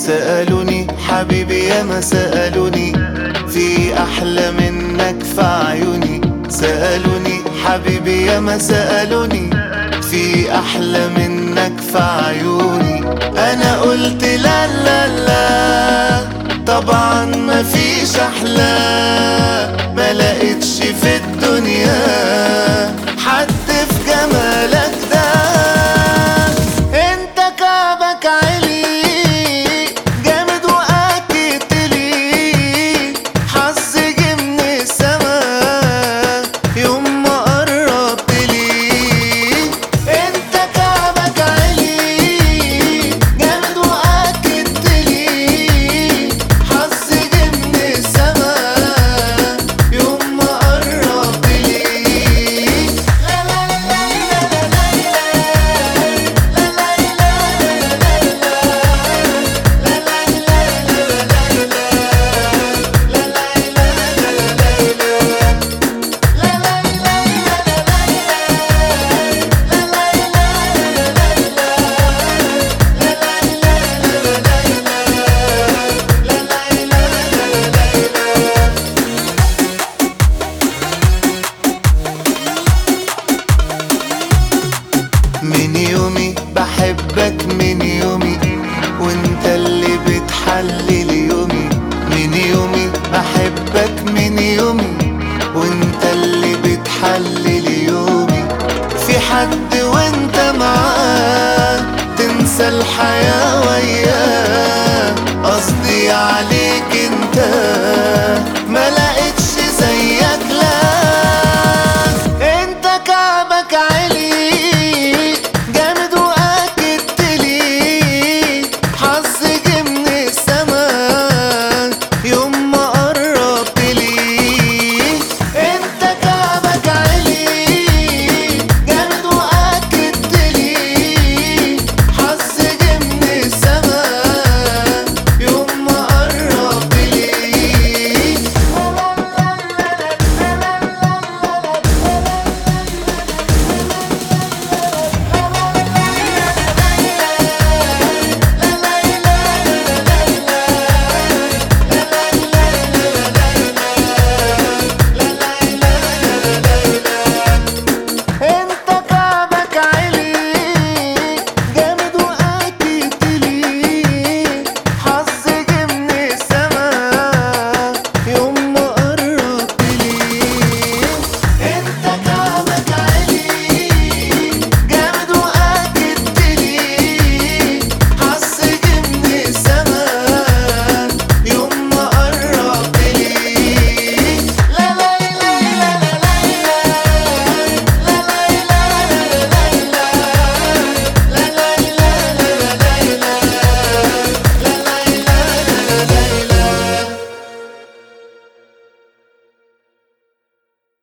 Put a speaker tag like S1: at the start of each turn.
S1: سألوني حبيبي يا ما سألوني في أحلى منك في عيوني سألوني حبيبي يا ما سألوني في أحلى منك في عيوني أنا قلت لا لا لا طبعا ما فيش أحلى ما لقيتش في الدنيا حد في جمالك ده انت كعبك عالي جامد واكد لي حظ جه من السما يوم ما قربت لي انت كعبك عالي جامد واكد لي حظ جه من السما يوم ما قربت لي لا لا لا لا لا من يومي بحبك من يومي وانت اللي بتحلل يومي من يومي بحبك من يومي وانت اللي بتحلل يومي في حد وانت معاه تنسى الحياة وياه